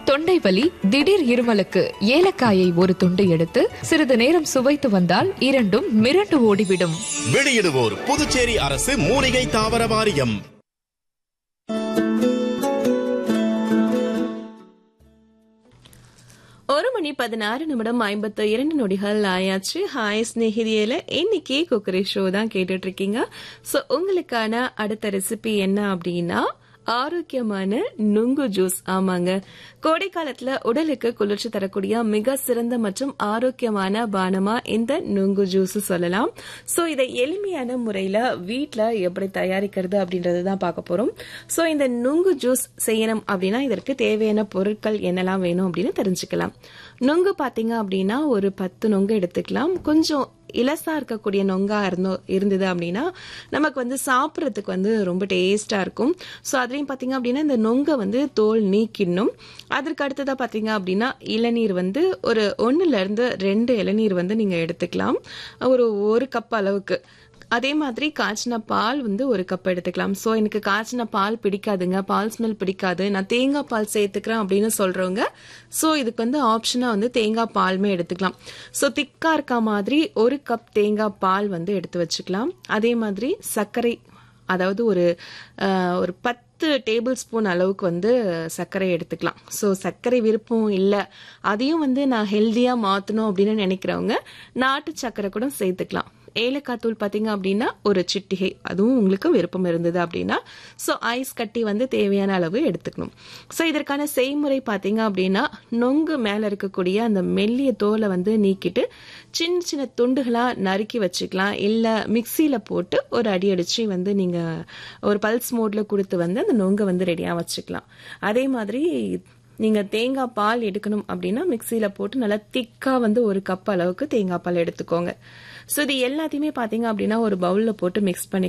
தொண்டை வலி திடீர் இருமலுக்கு ஏலக்காயை ஒரு துண்டு எடுத்து சிறிது நேரம் சுவைத்து வந்தால் இரண்டும் மிரண்டு ஓடிவிடும் வெளியிடுவோர் புதுச்சேரி அரசு மூலிகை தாவர வாரியம் ஒரு மணி பதினாறு நிமிடம் ஐம்பத்து இரண்டு நொடிகள் ஆயாச்சு ஹாய் ஸ்நேகிதியில இன்னைக்கு குக்கரி ஷோ தான் கேட்டுட்டு இருக்கீங்க சோ உங்களுக்கான அடுத்த ரெசிபி என்ன அப்படின்னா ஆரோக்கியமான நுங்கு ஜூஸ் ஆமாங்க கோடை காலத்துல உடலுக்கு குளிர்ச்சி தரக்கூடிய மிக சிறந்த மற்றும் ஆரோக்கியமான பானமா இந்த நுங்கு ஜூஸ் சொல்லலாம் சோ இதை எளிமையான முறையில வீட்ல எப்படி தயாரிக்கிறது அப்படின்றது தான் பார்க்க போறோம் சோ இந்த நுங்கு ஜூஸ் செய்யணும் அப்படின்னா இதற்கு தேவையான பொருட்கள் என்னெல்லாம் வேணும் அப்படின்னு தெரிஞ்சுக்கலாம் நுங்கு பாத்தீங்க அப்படின்னா ஒரு பத்து நொங்கு எடுத்துக்கலாம் கொஞ்சம் இலசா இருக்கக்கூடிய நொங்கா இருந்தோ இருந்தது அப்படின்னா நமக்கு வந்து சாப்பிட்றதுக்கு வந்து ரொம்ப டேஸ்டா இருக்கும் ஸோ அதுலேயும் பார்த்தீங்க அப்படின்னா இந்த நொங்கை வந்து தோல் நீக்கிடணும் அதற்கு அடுத்ததாக பார்த்தீங்க அப்படின்னா இளநீர் வந்து ஒரு ஒன்றுல இருந்து ரெண்டு இளநீர் வந்து நீங்கள் எடுத்துக்கலாம் ஒரு ஒரு கப் அளவுக்கு அதே மாதிரி காய்ச்சின பால் வந்து ஒரு கப் எடுத்துக்கலாம் ஸோ எனக்கு காய்ச்சின பால் பிடிக்காதுங்க பால் ஸ்மெல் பிடிக்காது நான் தேங்காய் பால் சேர்த்துக்கிறேன் அப்படின்னு சொல்றவங்க ஸோ இதுக்கு வந்து ஆப்ஷனாக வந்து தேங்காய் பாலுமே எடுத்துக்கலாம் ஸோ திக்கா இருக்க மாதிரி ஒரு கப் தேங்காய் பால் வந்து எடுத்து வச்சுக்கலாம் அதே மாதிரி சர்க்கரை அதாவது ஒரு அஹ், ஒரு பத்து டேபிள் ஸ்பூன் அளவுக்கு வந்து சர்க்கரை எடுத்துக்கலாம் ஸோ சர்க்கரை விருப்பம் இல்லை அதையும் வந்து நான் ஹெல்த்தியாக மாற்றணும் அப்படின்னு நினைக்கிறவங்க நாட்டு சர்க்கரை கூட சேர்த்துக்கலாம் ஏலக்காய் தூள் பார்த்தீங்க அப்படின்னா ஒரு சிட்டிகை அதுவும் உங்களுக்கு விருப்பம் இருந்தது அப்படின்னா ஸோ ஐஸ் கட்டி வந்து தேவையான அளவு எடுத்துக்கணும் ஸோ இதற்கான செய்முறை பார்த்தீங்க அப்படின்னா நொங்கு மேலே இருக்கக்கூடிய அந்த மெல்லிய தோலை வந்து நீக்கிட்டு சின்ன சின்ன துண்டுகளாக நறுக்கி வச்சுக்கலாம் இல்லை மிக்சியில் போட்டு ஒரு அடி அடித்து வந்து நீங்கள் ஒரு பல்ஸ் மோடில் கொடுத்து வந்து அந்த நொங்கை வந்து ரெடியாக வச்சுக்கலாம் அதே மாதிரி நீங்கள் தேங்காய் பால் எடுக்கணும் அப்படின்னா மிக்சியில் போட்டு நல்லா திக்காக வந்து ஒரு கப் அளவுக்கு தேங்காய் பால் எடுத்துக்கோங்க ஸோ இது எல்லாத்தையுமே பார்த்தீங்க அப்படின்னா ஒரு பவுலில் போட்டு மிக்ஸ் பண்ணி